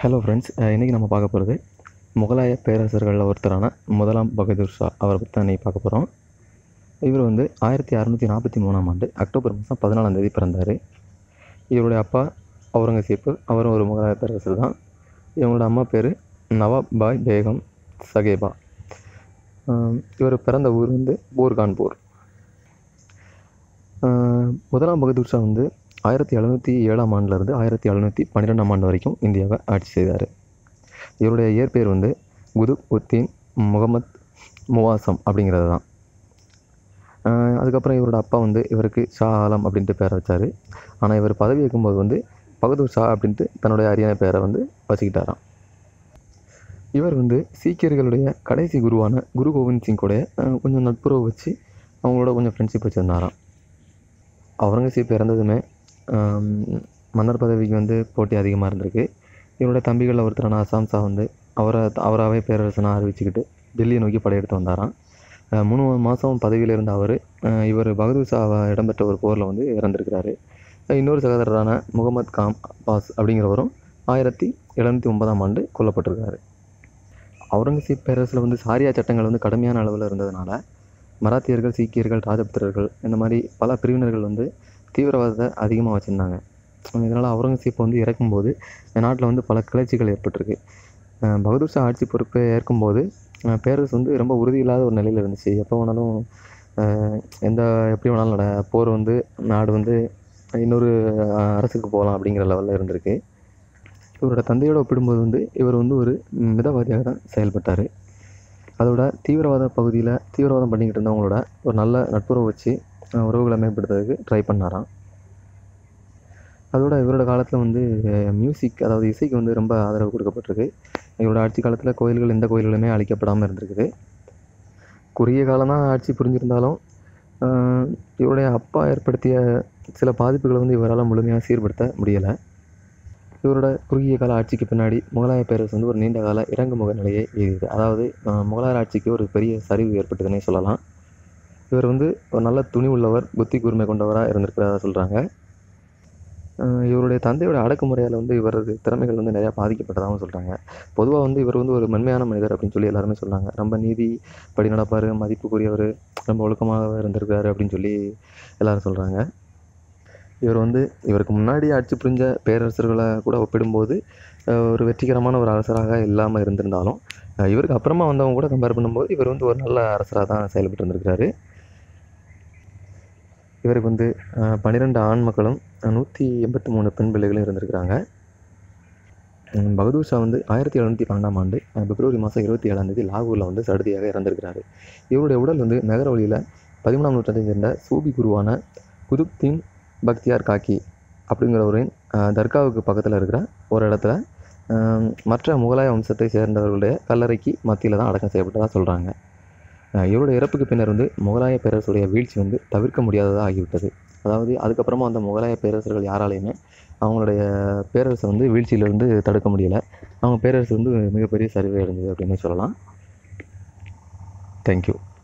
hello friends இன்றைக்கி நம்ம பார்க்க போகிறது முகலாய பேரரசர்களில் ஒருத்தரான முதலாம் பகதூர் ஷா அவரை பற்றி தான் இன்றைக்கி பார்க்க போகிறோம் இவர் வந்து ஆயிரத்தி அறநூற்றி நாற்பத்தி மூணாம் ஆண்டு அக்டோபர் மாதம் பதினாலாம் தேதி பிறந்தார் இவருடைய அப்பா அவுரங்கசீப்பு அவரும் ஒரு முகலாய பேரரசர் தான் இவங்களோட அம்மா பேர் நவாப் பாய் பேகம் சகேபா ஆம், இவர் பிறந்த ஊர் வந்து போர்கான்பூர் ஆஹ், முதலாம் பகதூர் ஷா வந்து ஆயிரத்தி எழுநூற்றி ஏழாம் ஆண்டுலேருந்து ஆயிரத்தி எழுநூற்றி பன்னிரெண்டாம் ஆண்டு வரைக்கும் இந்தியாவை ஆட்சி செய்தார் இவருடைய இயற்பெயர் வந்து குதுப் உத்தீன் முகமத் முவாசம் அப்படிங்கிறது தான் ஆஹ், அதுக்கப்புறம் இவரோட அப்பா வந்து இவருக்கு ஷா ஆலம் அப்படின்ட்டு பேரை வச்சார் ஆனால் இவர் பதவி ஏற்கும்போது வந்து பகதூர் ஷா அப்படின்ட்டு தன்னுடைய அரியணை பேரை வந்து வச்சுக்கிட்டாராம் இவர் வந்து சீக்கியர்களுடைய கடைசி குருவான குரு கோவிந்த் சிங் கூட அஹ், கொஞ்சம் நட்புறவு வச்சு அவங்களோட கொஞ்சம் ஃப்ரெண்ட்ஷிப் வச்சுருந்தாராம் அவுரங்கசீப் இறந்ததுமே ஆம், மன்னர் பதவிக்கு வந்து போட்டி அதிகமாக இருந்திருக்கு இவரோட தம்பிகளில் ஒருத்தரான அசாம் ஷா வந்து அவரை அவராகவே பேரரசனாக அறிவிச்சுக்கிட்டு டெல்லியை நோக்கி படையெடுத்து வந்தாராம் அஹ், மூணு மாதம் பதவியில் இருந்த அவர் இவர் பகதூர் ஷாவை இடம்பெற்ற ஒரு போரில் வந்து இறந்துருக்கிறாரு அஹ், இன்னொரு சகோதரரான முகமது காம் பாஸ் அப்படிங்கிறவரும் ஆயிரத்தி எழுநூற்றி ஒன்பதாம் ஆண்டு கொல்லப்பட்டிருக்காரு அவுரங்கசீப் பேரரசில் வந்து சாரியா சட்டங்கள் வந்து கடுமையான அளவில் இருந்ததுனால மராத்தியர்கள் சீக்கியர்கள் ராஜபுத்திரர்கள் இந்த மாதிரி பல பிரிவினர்கள் வந்து தீவிரவாதத்தை அதிகமாக வச்சுருந்தாங்க இதனால் அவுரங்கசீப் வந்து இறக்கும்போது இந்த நாட்டில் வந்து பல கிளர்ச்சிகள் ஏற்பட்டிருக்கு அஹ் பகதூர் ஷா ஆட்சி பொறுப்பை ஏற்கும்போது அஹ் பேரரசு வந்து ரொம்ப உறுதி இல்லாத ஒரு நிலையில் இருந்துச்சு எப்போ வேணாலும் அஹ் எந்த எப்படி வேணாலும் நட போர் வந்து நாடு வந்து இன்னொரு அஹ் அரசுக்கு போகலாம் அப்படிங்கிற லெவலில் இருந்திருக்கு இவரோட தந்தையோட ஒப்பிடும்போது வந்து இவர் வந்து ஒரு மிதவாதியாக தான் செயல்பட்டார் அதோட தீவிரவாத பகுதியில் தீவிரவாதம் பண்ணிக்கிட்டு இருந்தவங்களோட ஒரு நல்ல நட்புறவு வச்சு அஹ், உறவுகளை மேம்படுத்துறதுக்கு ட்ரை பண்ணாராம் அதோட இவரோட காலத்தில் வந்து மியூசிக் அதாவது இசைக்கு வந்து ரொம்ப ஆதரவு கொடுக்கப்பட்டிருக்கு இவரோட ஆட்சி காலத்தில் கோயில்கள் எந்த கோயில்களுமே அழிக்கப்படாமல் இருந்திருக்குது குறுகிய காலம் தான் ஆட்சி புரிஞ்சிருந்தாலும் அஹ், இவருடைய அப்பா ஏற்படுத்திய சில பாதிப்புகளை வந்து இவரால் முழுமையாக சீர்படுத்த முடியலை இவரோட குறுகிய கால ஆட்சிக்கு பின்னாடி முகலாய பேரரசு வந்து ஒரு நீண்ட கால இறங்குமுக நிலையை எய்தியது அதாவது அஹ், முகலாயர் ஆட்சிக்கு ஒரு பெரிய சரிவு ஏற்பட்டதுன்னே சொல்லலாம் இவர் வந்து ஒரு நல்ல துணி உள்ளவர் புத்தி கூர்மை கொண்டவராக இருந்திருக்கிறதா சொல்கிறாங்க இவருடைய தந்தையோட அடக்குமுறையால் வந்து இவரது திறமைகள் வந்து நிறையா பாதிக்கப்பட்டதாகவும் சொல்கிறாங்க பொதுவாக வந்து இவர் வந்து ஒரு மென்மையான மனிதர் அப்படின்னு சொல்லி எல்லாருமே சொல்கிறாங்க ரொம்ப நீதி படி நடப்பார் மதிப்புக்குரியவர் ரொம்ப ஒழுக்கமாக இருந்திருக்காரு அப்படின்னு சொல்லி எல்லாரும் சொல்கிறாங்க இவர் வந்து இவருக்கு முன்னாடி ஆட்சி புரிஞ்ச பேரரசர்களை கூட ஒப்பிடும்போது அஹ், ஒரு வெற்றிகரமான ஒரு அரசராக இல்லாமல் இருந்திருந்தாலும் அஹ், இவருக்கு அப்புறமா வந்தவங்க கூட கம்பேர் பண்ணும்போது இவர் வந்து ஒரு நல்ல அரசராக தான் செயல்பட்டு இருந்திருக்கிறாரு இவருக்கு வந்து அஹ், பன்னிரெண்டு ஆண் மக்களும் நூற்றி எண்பத்தி மூணு பெண் பிள்ளைகளும் இருந்திருக்கிறாங்க உம், பகதூர் ஷா வந்து ஆயிரத்தி எழுநூற்றி பன்னெண்டாம் ஆண்டு அஹ், பிப்ரவரி மாதம் இருபத்தி ஏழாம் தேதி லாகூரில் வந்து சடுதியாக இறந்திருக்கிறாரு இவருடைய உடல் வந்து மெகரவழியில் பதிமூணாம் நூற்றாண்டை சேர்ந்த சூபி குருவான குதுப்தீன் பக்தியார் காக்கி அப்படிங்கிறவரின் அஹ், தர்காவுக்கு பக்கத்தில் இருக்கிற ஒரு இடத்துல அஹ், மற்ற முகலாய வம்சத்தை சேர்ந்தவர்களுடைய கல்லறைக்கு மத்தியில் தான் அடக்கம் செய்யப்பட்டதாக சொல்கிறாங்க இவருடைய இறப்புக்கு பின்னர் வந்து முகலாய பேரரசுடைய வீழ்ச்சி வந்து தவிர்க்க முடியாததாக ஆகிவிட்டது அதாவது அதுக்கப்புறமா அந்த முகலாய பேரரசர்கள் யாராலையுமே அவங்களுடைய பேரரசை வந்து வீழ்ச்சியிலிருந்து தடுக்க முடியலை அவங்க பேரரசு வந்து மிகப்பெரிய சரிவை அடைஞ்சது அப்படின்னே சொல்லலாம் தேங்க்யூ